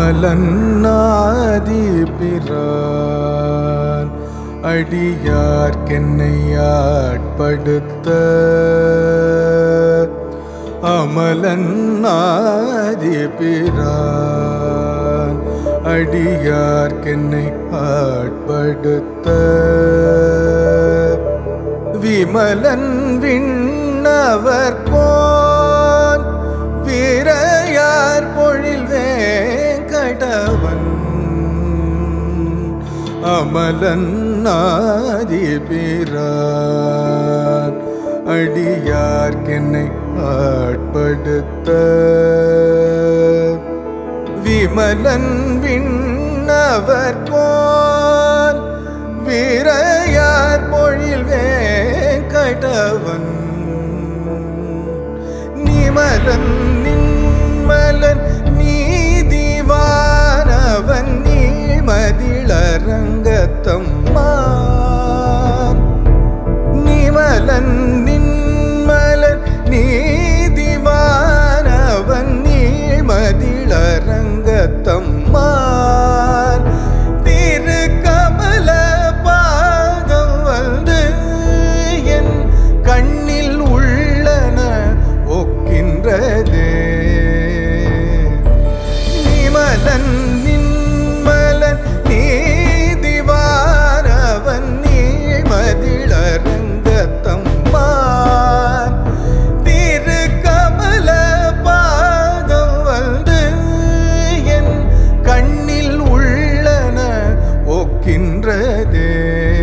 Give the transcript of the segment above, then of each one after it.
அமலன்னாதி பிரான் அடியார்க்கென்னை ஆட்படுத்த அமலன்னாதி பிரான் அடியார்க்கென்னை ஆட்படுத்த விமலன் விண்ணவர் கோன் வீரையார் பொழில் வேங்கடவன் அமலன் ஆதிபிரான் அடியார்க்கென்னை ஆட்படுத்த விமலன் விண்ணவர் போல் வீரையார் பொழில் வேங்கடவன் நிமலன் நின்மலன் நீதிவானவன் நீழ்மதிளரங்கத்தம்மான் நிமலன் நின்மலன் நீதிவானவன் நீழ்மதிளரங்கத்தம்மான் திரு கமல பாதம் வந்து என் கண்ணில் உள்ளன ஒக்கின்றதே நிமலன் நின்மலன் நீதிவானவன் நீழ்மதிளரங்கத்தம்மான் திரு கமல பாதம் வந்து என் கண்ணில் உள்ளன ஒக்கின்றதே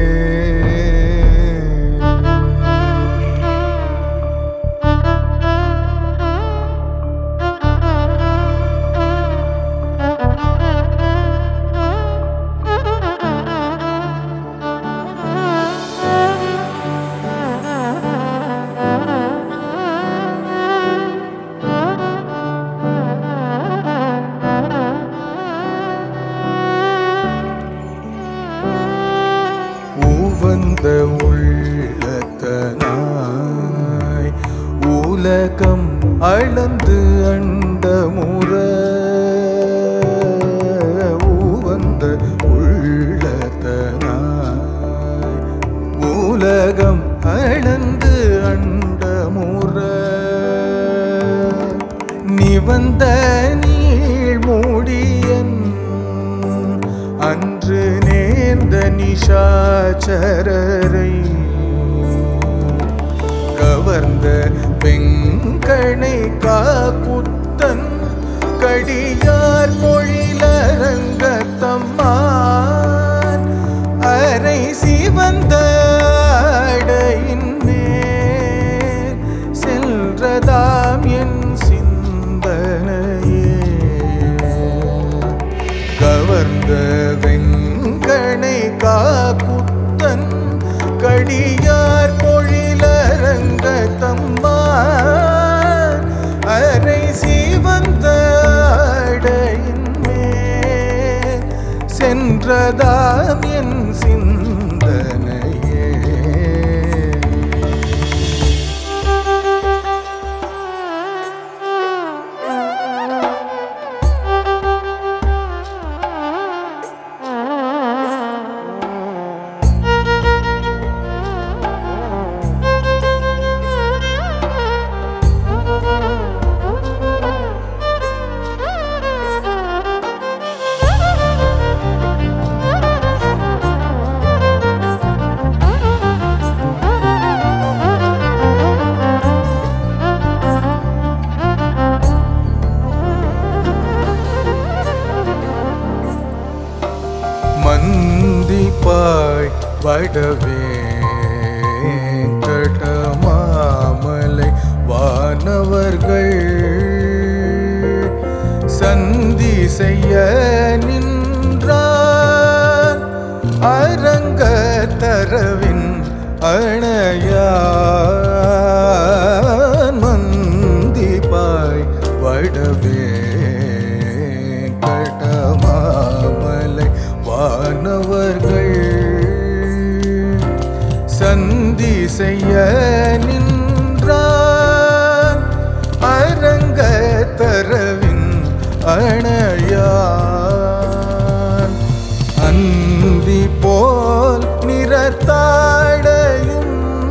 உவந்த உள்ளத்தனாய் உலகம் அளந்து அண்டமுற உவந்த உள்ளத்தனாய் உலகம் அளந்து அண்டமுற நிவந்த நீழ்மூடியன் அன்று நேர்ந்த நிஷாச்சரரை கவர்ந்த வெங்கணை காக்குத்தன் கடியார் பொழிலரங்கத்தம்மான் அரை சிவந்த அடையின் மேல் சென்றதாம் என் சிந்தனையே கவர்ந்த வெங்கணை காக்குத்தன் கடியார் பொழிலரங்க தம்மான் அரை சிவந்த அடையின் மேல் சென்றதாம் என் சிந்தனையே மந்திப்பாய் வடவே கடமாமலை வானவர்கள் சந்தி செய்ய நின்றார் அரங்க தரவின் அணையான் மந்திப்பாய் வடவே கடமாமலை வானவர்கள் சந்தி செய்ய நின்றான் அரங்க தரவின் அணையான் அந்தி போல் நிறத்தாடையும்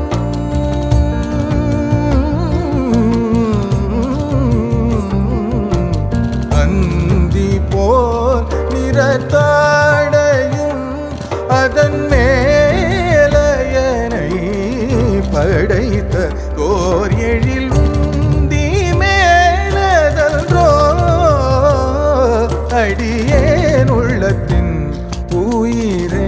அந்தி போல் நிறத்தாடையும் அதன் மேலையனை படைத்த கோர் எழில் உந்தி மேலதன்றோ அடியேன் உள்ளத்தின் உயிரே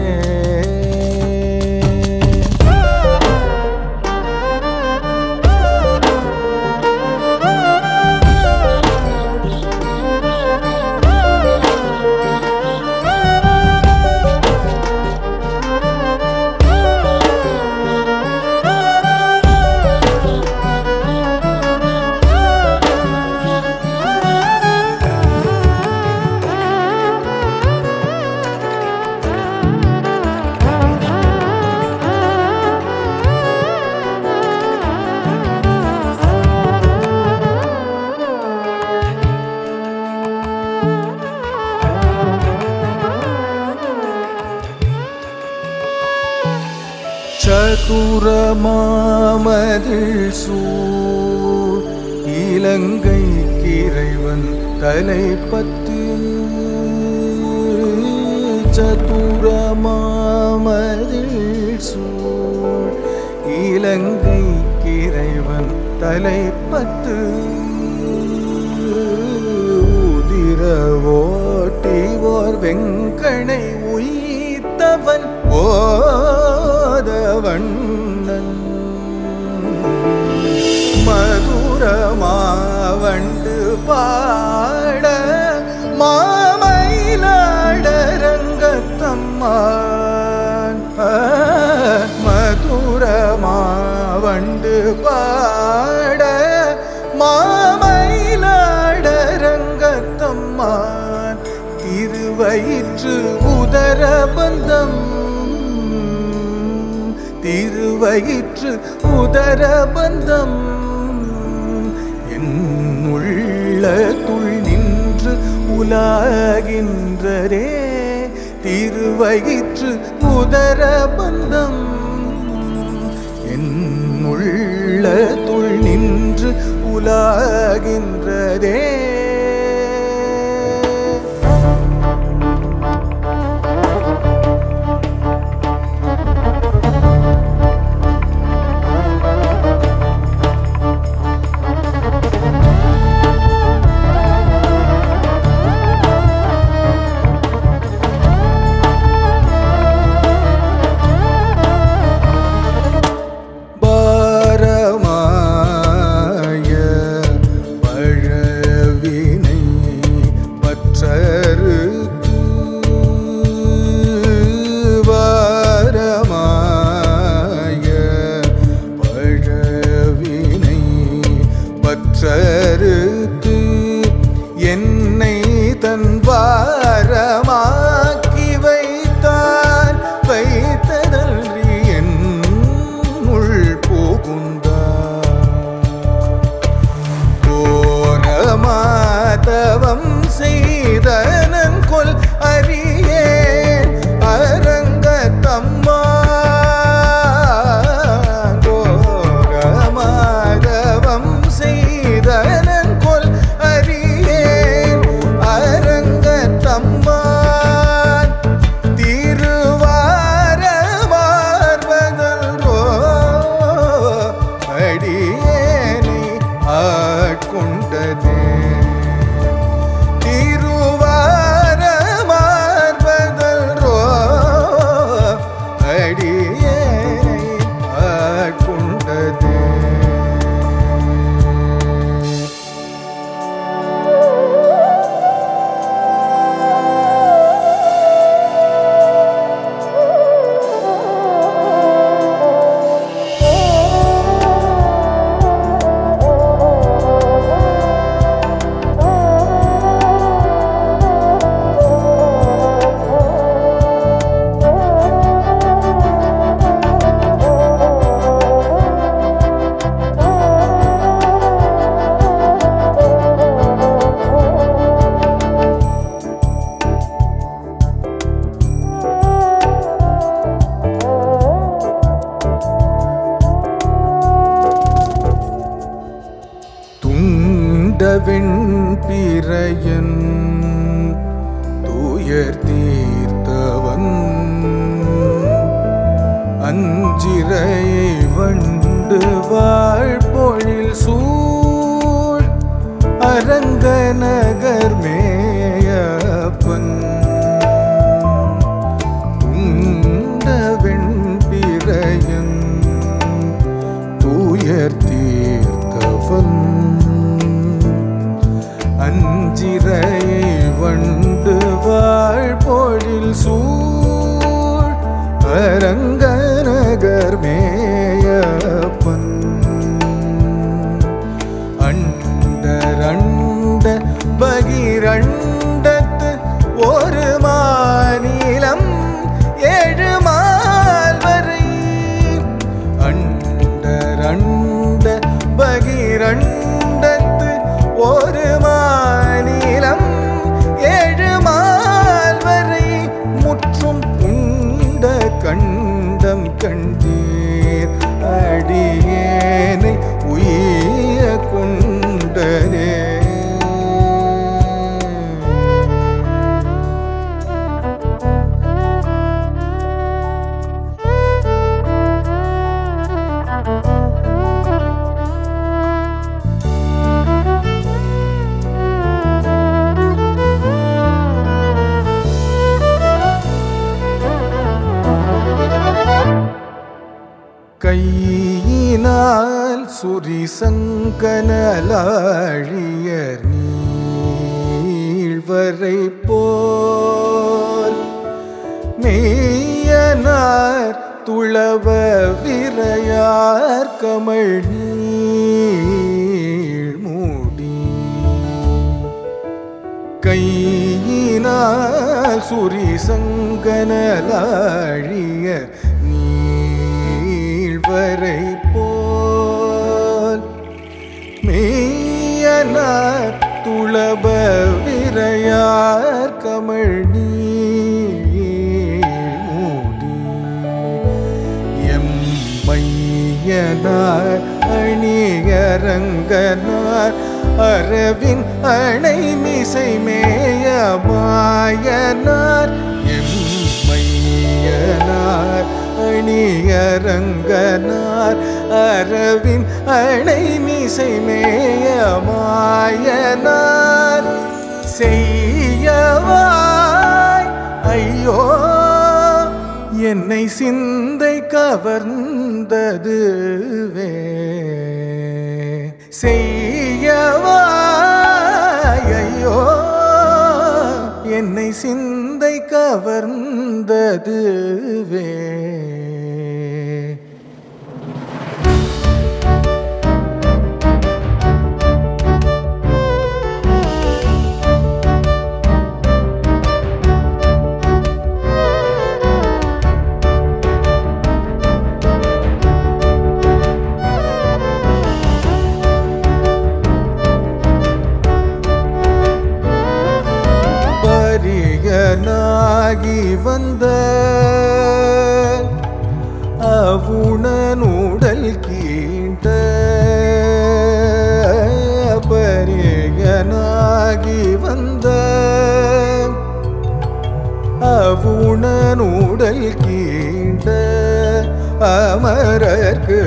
சதுரமாமதில் சூழ் இலங்கை இறைவன் தலைப்பத்து சதுரமாமதில் சூழ் இலங்கை இறைவன் தலைப்பத்து உதிர ஓட்டி ஓர் வெங்கனை உயிர்த்தவன் ஓதவண்ணன் மதுரமாவண்டு பாட மாமயிலாடரங்கத்தம்மான் மதுரமாவண்டு பாட மாமயிலாடரங்கத்தம்மான் திருவயிற்று உதர பந்தம் திருவயிற்று உதர பந்தம் என் உள்ளத்துள் நின்று உலாகின்றதே திருவயிற்று உதர பந்தம் என் உள்ளத்துள் நின்று உலாகின்றதே பாரமாய பழவேற்று வாழ் பொழில் சூழ் அரங்க நகர் மேயப்பன் உண்ட வெண்பிறையன் தூயர் தீர்த்தவன் அஞ்சிரை வண்டு வாழ் பொழில் சூழ் அரங்க நகர் மேயப்பன் அண்டரண்ட பகிரண்டத்து ஒரு மாநிலம் ஏழு மால்வரை அண்டரண்ட பகிரண்டத்து ஒரு மாநிலம் ஏழு மால்வரை முற்றும் உண்ட கண்டம் கண்டீர் அடியேனை உய்ய கொண்டரே கையினால் சுரி சங்கனலாழியர் நீழ்வரை போல் மெய்யனார் துளவ விரையார் கமழ் நீள் மூடி கையினால் சுரி சங்கனலாழிய நீழ்வரை போல் மெய்யனார் துளப விரையார் கமழ் நீள் மூடி எம்மையனார் அணியரங்கனார் அரவின் அணை மிசை மேயமாயனார் எம்மையனார் அணியரங்கனார் அரவின் அணை மிசை மேயமாயனார் செய்யவாய் ஐயோ என்னை சிந்தை கவர்ந்ததுவே செய்யவாய் ஐயோ என்னை சிந்தை கவர்ந்ததுவே பரியனாகி வந்த அவுணனுடல் கீண்ட பரியனாகி வந்த அவுணனுடல் கீண்ட அமரர்க்கு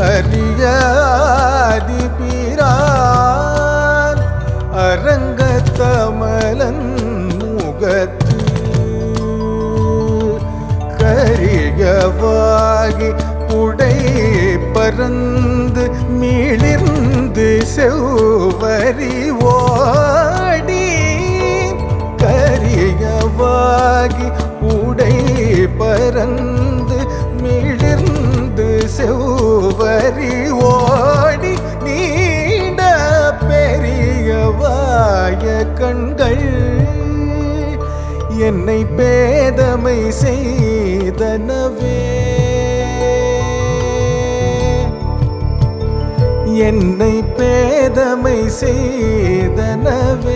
அறியாதி பிரான் அரங்கத்தமலன் முகத்து கரியவாகி உடை பறந்து மிளிர்ந்து செவ்வரி ஓடி கரியவாகி உடை பறந்து மிளிர்ந்து செவ்வரி ஓடி நீண்ட பெரியவாய கண்கள் என்னை பேதமை செய்தனவே என்னை பேதமை செய்தனவே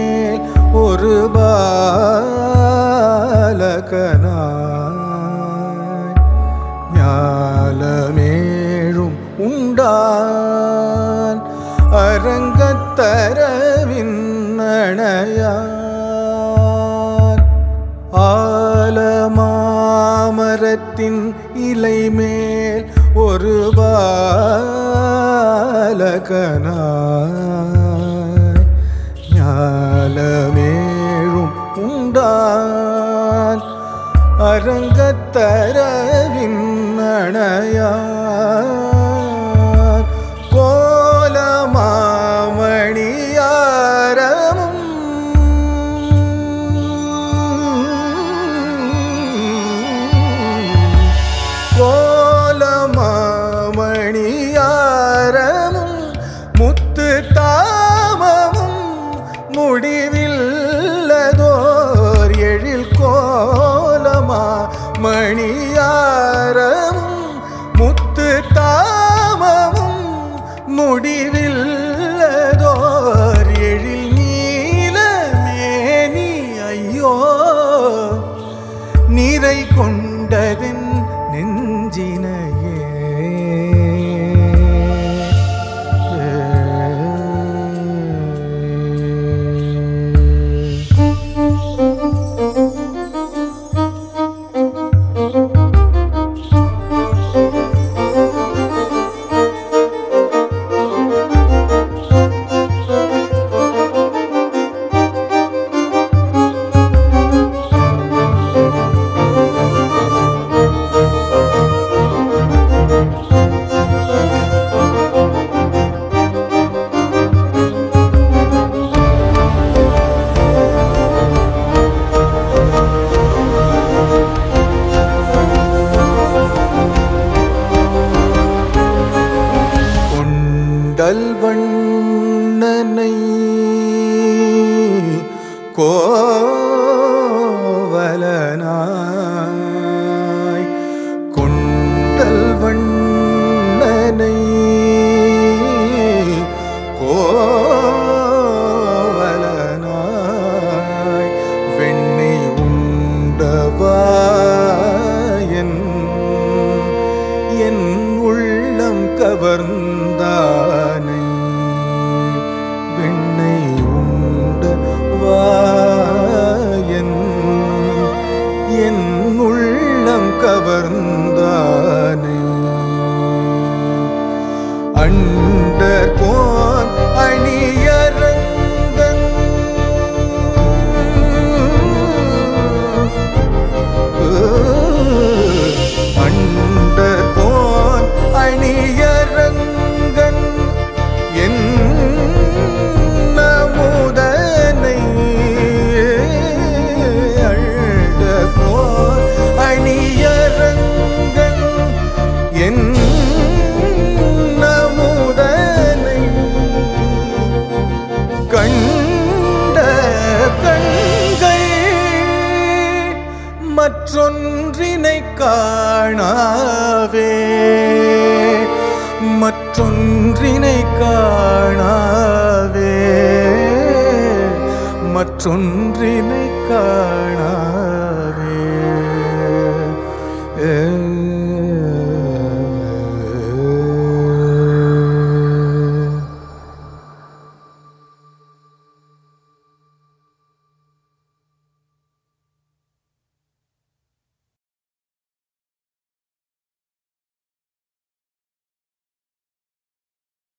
மேல் ஒரு பாலகனாய் ஞாலமேழும் உண்டான் அரங்கத்தரவின் அணையான் ஆலமாமரத்தின் இலை மேல் ஒரு பாலகனாய் ஞாலமேழும் உண்டான் அரங்கத்தரவின் அணையான் கோலமாமணியாரமும் கோலமாமணியாரமும் முத்து தாமமும் முடிவில்லதோர் எழில் கோலமா மணியாரமும் முத்து தாமமும் முடிவில்லதோர் எழில் நீலமேனி ஐயோ நீரை கொண்டதென் நெஞ்சினையே கொண்டல் வண்ணனை கோவலனாய் கொண்டல் வண்ணனை கோவலனாய் வெண்ணை உண்டவாயன் என் உள்ளம் கவர்ந்தானை வெண்ணை உண்ட வாயன் என் உள்ளம் கவர்ந்தானை அண்டர் கோன் அணியரங்கன் அண்டர் போன் அணியரங்கன் என் நமுதனை அழ போன் அணியரங்கன் என் நமுதனை கண்ட கண்கள் மற்றொன்றினை காணாவே மற்றொன்றினை காணாவே மற்றொன்றினை காணாவே ஏ